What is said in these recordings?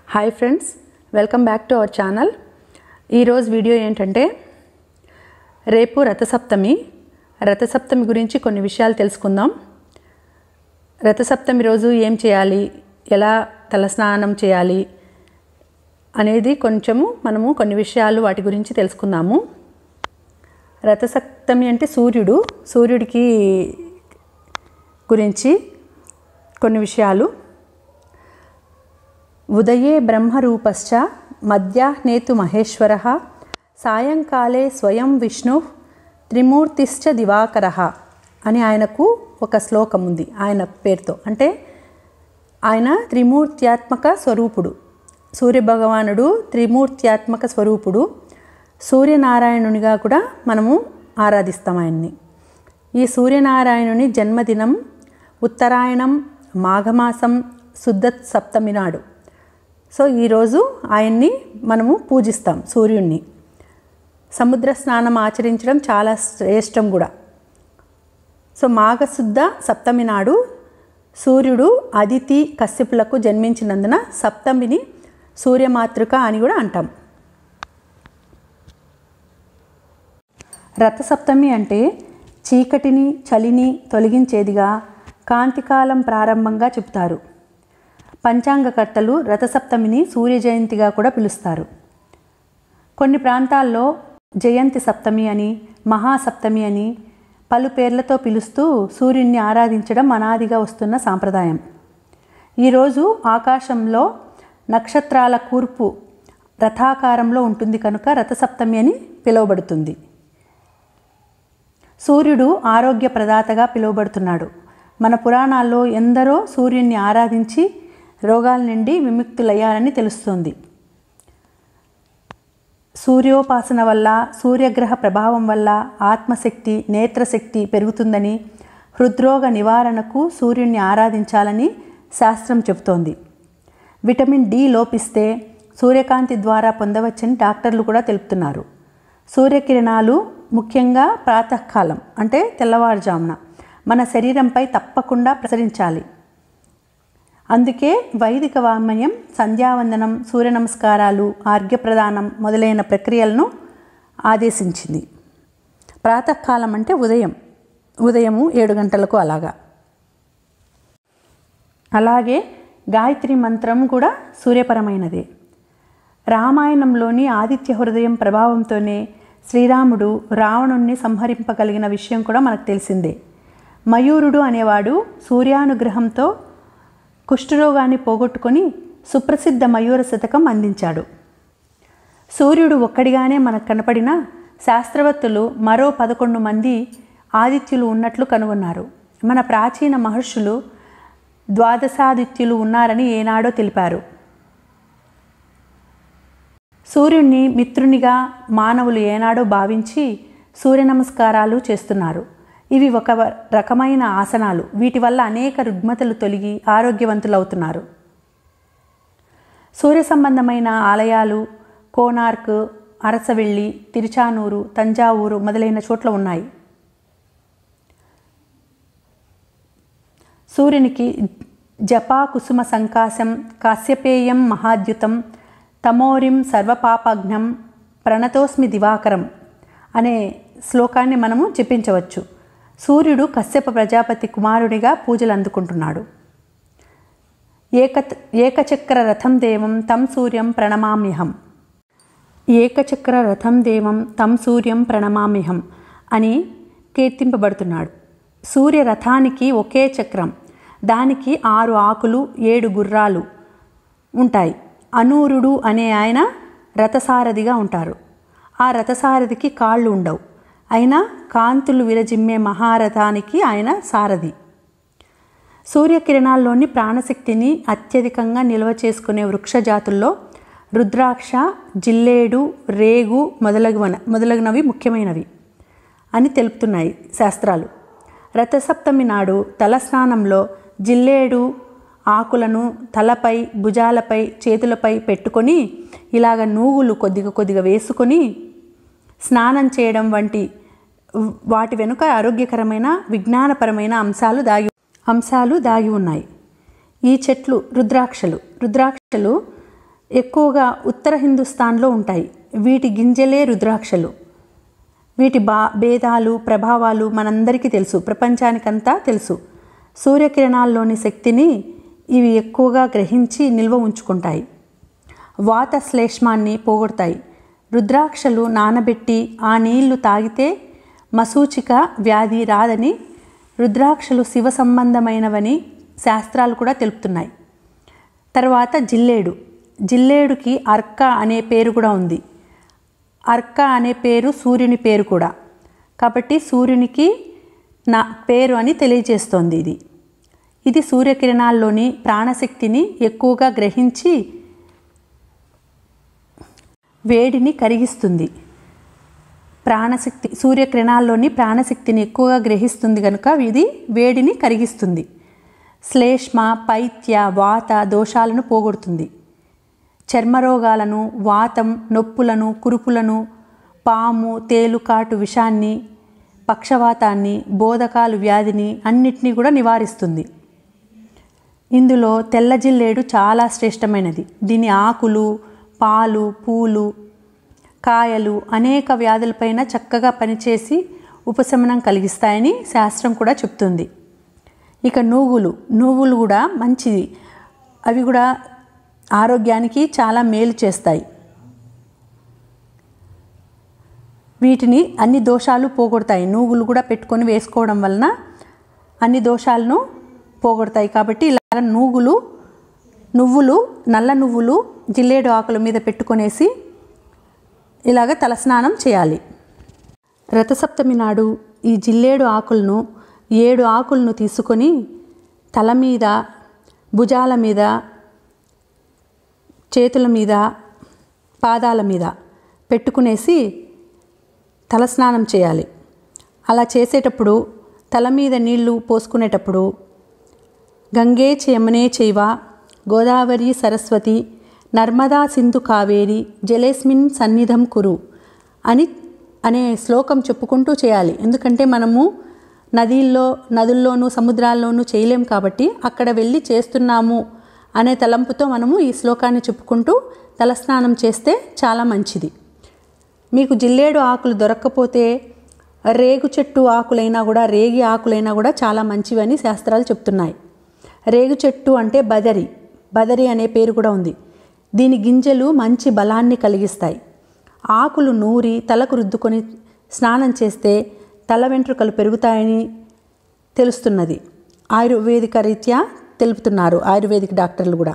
hi friends welcome back to our channel ఈరోజు video ఏంటంటే రేపు రథసప్తమి రథసప్తమి గురించి కొన్ని విషయాలు తెలుసుకుందాం రథసప్తమి రోజు ఏం చేయాలి ఎలా తలస్నానం చేయాలి అనేది కొంచెము మనము కొన్ని విషయాలు వాటి గురించి తెలుసుకుందాము రథసప్తమి అంటే సూర్యుడు సూర్యుడికి గురించి కొన్ని విషయాలు ఉదయే బ్రహ్మరూపశ్చ మధ్యాహ్నేతు మహేశ్వర సాయంకాలే స్వయం విష్ణు త్రిమూర్తిశ్చ దివాకర అని ఆయనకు ఒక శ్లోకం ఉంది ఆయన పేరుతో అంటే ఆయన త్రిమూర్త్యాత్మక స్వరూపుడు సూర్యభగవానుడు త్రిమూర్త్యాత్మక స్వరూపుడు సూర్యనారాయణునిగా కూడా మనము ఆరాధిస్తాం ఆయన్ని ఈ సూర్యనారాయణుని జన్మదినం ఉత్తరాయణం మాఘమాసం శుద్ధ సప్తమి నాడు సో ఈరోజు ఆయన్ని మనము పూజిస్తాం సూర్యుణ్ణి సముద్ర స్నానం ఆచరించడం చాలా శ్రేష్టం కూడా సో మాఘశుద్ధ సప్తమి నాడు సూర్యుడు అదితి కశ్యపులకు జన్మించినందున సప్తమిని సూర్యమాతృక అని కూడా అంటాం రథసప్తమి అంటే చీకటిని చలిని తొలగించేదిగా కాంతికాలం ప్రారంభంగా చెబుతారు పంచాంగకర్తలు రథసప్తమిని సూర్య జయంతిగా కూడా పిలుస్తారు కొన్ని ప్రాంతాల్లో జయంతి సప్తమి అని మహాసప్తమి అని పలు పేర్లతో పిలుస్తూ సూర్యుడిని ఆరాధించడం అనాదిగా వస్తున్న సాంప్రదాయం ఈరోజు ఆకాశంలో నక్షత్రాల కూర్పు రథాకారంలో ఉంటుంది కనుక రథసప్తమి అని పిలువబడుతుంది సూర్యుడు ఆరోగ్య ప్రదాతగా పిలువబడుతున్నాడు మన పురాణాల్లో ఎందరో సూర్యుడిని ఆరాధించి రోగాల నుండి విముక్తులయ్యారని తెలుస్తుంది సూర్యోపాసన వల్ల సూర్యగ్రహ ప్రభావం వల్ల ఆత్మశక్తి నేత్రశక్తి పెరుగుతుందని హృద్రోగ నివారణకు సూర్యుడిని ఆరాధించాలని శాస్త్రం చెబుతోంది విటమిన్ డి లోపిస్తే సూర్యకాంతి ద్వారా పొందవచ్చని డాక్టర్లు కూడా తెలుపుతున్నారు సూర్యకిరణాలు ముఖ్యంగా ప్రాతకాలం అంటే తెల్లవారుజామున మన శరీరంపై తప్పకుండా ప్రసరించాలి అందుకే వైదిక వాంగ్మయం సంధ్యావందనం సూర్య నమస్కారాలు ఆర్ఘ్యప్రదానం మొదలైన ప్రక్రియలను ఆదేశించింది ప్రాతకాలం అంటే ఉదయం ఉదయము ఏడు గంటలకు అలాగా అలాగే గాయత్రి మంత్రం కూడా సూర్యపరమైనదే రామాయణంలోని ఆదిత్య హృదయం ప్రభావంతోనే శ్రీరాముడు రావణుణ్ణి సంహరింపగలిగిన విషయం కూడా మనకు తెలిసిందే మయూరుడు అనేవాడు సూర్యానుగ్రహంతో కుష్ఠరోగాన్ని పోగొట్టుకొని సుప్రసిద్ధ మయూర శతకం అందించాడు సూర్యుడు ఒక్కడిగానే మనకు కనపడిన శాస్త్రవేత్తలు మరో పదకొండు మంది ఆదిత్యులు ఉన్నట్లు కనుగొన్నారు మన ప్రాచీన మహర్షులు ద్వాదశాదిత్యులు ఉన్నారని ఏనాడో తెలిపారు సూర్యుణ్ణి మిత్రునిగా మానవులు ఏనాడో భావించి సూర్య నమస్కారాలు చేస్తున్నారు ఇవి ఒక రకమైన ఆసనాలు వీటి వల్ల అనేక రుగ్మతలు తొలగి ఆరోగ్యవంతులవుతున్నారు సూర్య సంబంధమైన ఆలయాలు కోనార్క్ అరసవెల్లి తిరుచానూరు తంజావూరు మొదలైన చోట్ల ఉన్నాయి సూర్యునికి జపా కుసుమ సంకాశం కాశ్యపేయం మహాద్యుతం తమోరిం సర్వపాపఘ్నం ప్రణతోస్మి దివాకరం అనే శ్లోకాన్ని మనము జపించవచ్చు సూర్యుడు కశ్యప ప్రజాపతి కుమారుడిగా పూజలు అందుకుంటున్నాడు ఏక ఏకచక్ర రథం దేవం తం సూర్యం ప్రణమామ్యహం ఏకచక్ర రథం దేవం తం సూర్యం ప్రణమామ్యహం అని కీర్తింపబడుతున్నాడు సూర్య రథానికి ఒకే చక్రం దానికి ఆరు ఆకులు ఏడు గుర్రాలు ఉంటాయి అనూరుడు అనే ఆయన రథసారథిగా ఉంటారు ఆ రథసారథికి కాళ్ళు ఉండవు అయినా కాంతులు విరజిమ్మే మహారథానికి ఆయన సారథి సూర్యకిరణాల్లోని ప్రాణశక్తిని అత్యధికంగా నిల్వ చేసుకునే వృక్షజాతుల్లో రుద్రాక్ష జిల్లేడు రేగు మొదలగున మొదలగునవి ముఖ్యమైనవి అని తెలుపుతున్నాయి శాస్త్రాలు రథసప్తమి నాడు తలస్నానంలో జిల్లేడు ఆకులను తలపై భుజాలపై చేతులపై పెట్టుకొని ఇలాగ నూగులు కొద్దిగా కొద్దిగా వేసుకొని స్నానం చేయడం వంటి వాటి వెనుక ఆరోగ్యకరమైన విజ్ఞానపరమైన అంశాలు దాగి అంశాలు దాగి ఉన్నాయి ఈ చెట్లు రుద్రాక్షలు రుద్రాక్షలు ఎక్కువగా ఉత్తర హిందుస్థాన్లో ఉంటాయి వీటి గింజలే రుద్రాక్షలు వీటి బా భేదాలు ప్రభావాలు మనందరికీ తెలుసు ప్రపంచానికంతా తెలుసు సూర్యకిరణాల్లోని శక్తిని ఇవి ఎక్కువగా గ్రహించి నిల్వ ఉంచుకుంటాయి వాత శ్లేష్మాన్ని పోగొడతాయి రుద్రాక్షలు నానబెట్టి ఆ నీళ్లు తాగితే మసూచిక వ్యాధి రాదని రుద్రాక్షలు శివ సంబంధమైనవని శాస్త్రాలు కూడా తెలుపుతున్నాయి తర్వాత జిల్లేడు జిల్లేడుకి అర్క అనే పేరు కూడా ఉంది అర్క అనే పేరు సూర్యుని పేరు కూడా కాబట్టి సూర్యునికి నా పేరు అని తెలియజేస్తోంది ఇది ఇది సూర్యకిరణాల్లోని ప్రాణశక్తిని ఎక్కువగా గ్రహించి వేడిని కరిగిస్తుంది ప్రాణశక్తి సూర్యకిరణాల్లోని ప్రాణశక్తిని ఎక్కువగా గ్రహిస్తుంది కనుక ఇది వేడిని కరిగిస్తుంది శ్లేష్మ పైత్య వాత దోషాలను పోగొడుతుంది చర్మరోగాలను వాతం నొప్పులను కురుపులను పాము తేలుకాటు విషాన్ని పక్షవాతాన్ని బోధకాలు వ్యాధిని అన్నిటినీ కూడా నివారిస్తుంది ఇందులో తెల్ల జిల్లేడు చాలా శ్రేష్టమైనది దీని ఆకులు పాలు పూలు కాయలు అనేక వ్యాధులపైన చక్కగా పనిచేసి ఉపశమనం కలిగిస్తాయని శాస్త్రం కూడా చెప్తుంది ఇక నువ్వులు నువ్వులు కూడా మంచిది అవి కూడా ఆరోగ్యానికి చాలా మేలు చేస్తాయి వీటిని అన్ని దోషాలు పోగొడతాయి నువ్వులు కూడా పెట్టుకొని వేసుకోవడం వలన అన్ని దోషాలను పోగొడతాయి కాబట్టి ఇలాగ నువ్వులు నువ్వులు నల్ల నువ్వులు జిల్లేడు ఆకుల మీద పెట్టుకొనేసి ఇలాగ తలస్నానం చేయాలి రథసప్తమి నాడు ఈ జిల్లేడు ఆకులను ఏడు ఆకులను తీసుకొని తల మీద భుజాల మీద చేతుల మీద పాదాల మీద పెట్టుకునేసి తలస్నానం చేయాలి అలా చేసేటప్పుడు తల మీద నీళ్లు పోసుకునేటప్పుడు గంగే యమునే చైవ గోదావరి సరస్వతి నర్మదా సింధు కావేరి జలేస్మిన్ సన్నిధం కురు అని అనే శ్లోకం చెప్పుకుంటూ చేయాలి ఎందుకంటే మనము నదిల్లో నదుల్లోనూ సముద్రాల్లోనూ చేయలేం కాబట్టి అక్కడ వెళ్ళి చేస్తున్నాము అనే తలంపుతో మనము ఈ శ్లోకాన్ని చెప్పుకుంటూ తలస్నానం చేస్తే చాలా మంచిది మీకు జిల్లేడు ఆకులు దొరక్కపోతే రేగు చెట్టు ఆకులైనా కూడా రేగి ఆకులైనా కూడా చాలా మంచివని శాస్త్రాలు చెప్తున్నాయి రేగు చెట్టు అంటే బదరి బదరి అనే పేరు కూడా ఉంది దీని గింజలు మంచి బలాన్ని కలిగిస్తాయి ఆకులు నూరి తలకు రుద్దుకొని స్నానం చేస్తే తల వెంట్రుకలు పెరుగుతాయని తెలుస్తున్నది ఆయుర్వేదిక రీత్యా తెలుపుతున్నారు ఆయుర్వేదిక్ డాక్టర్లు కూడా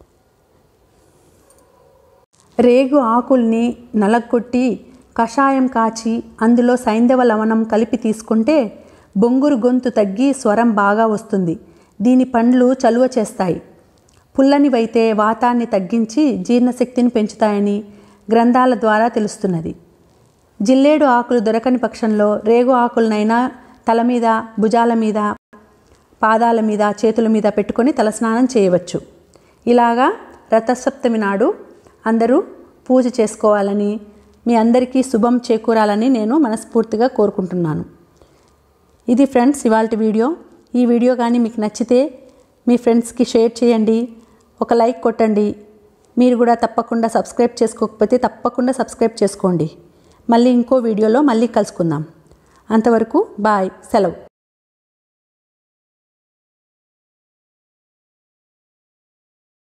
రేగు ఆకుల్ని నలగొట్టి కషాయం కాచి అందులో సైంధవ లవణం కలిపి తీసుకుంటే బొంగురు గొంతు తగ్గి స్వరం బాగా వస్తుంది దీని పండ్లు చలువ చేస్తాయి పుల్లనివైతే వాతాన్ని తగ్గించి జీర్ణశక్తిని పెంచుతాయని గ్రంథాల ద్వారా తెలుస్తున్నది జిల్లేడు ఆకులు దొరకని పక్షంలో రేగు ఆకులనైనా తల మీద భుజాల మీద పాదాల మీద చేతుల మీద పెట్టుకొని తలస్నానం చేయవచ్చు ఇలాగా రథసప్తమి నాడు అందరూ పూజ చేసుకోవాలని మీ అందరికీ శుభం చేకూరాలని నేను మనస్ఫూర్తిగా కోరుకుంటున్నాను ఇది ఫ్రెండ్స్ ఇవాళ వీడియో ఈ వీడియో కానీ మీకు నచ్చితే మీ ఫ్రెండ్స్కి షేర్ చేయండి ఒక లైక్ కొట్టండి మీరు కూడా తప్పకుండా సబ్స్క్రైబ్ చేసుకోకపోతే తప్పకుండా సబ్స్క్రైబ్ చేసుకోండి మళ్ళీ ఇంకో వీడియోలో మళ్ళీ కలుసుకుందాం అంతవరకు బాయ్ సెలవు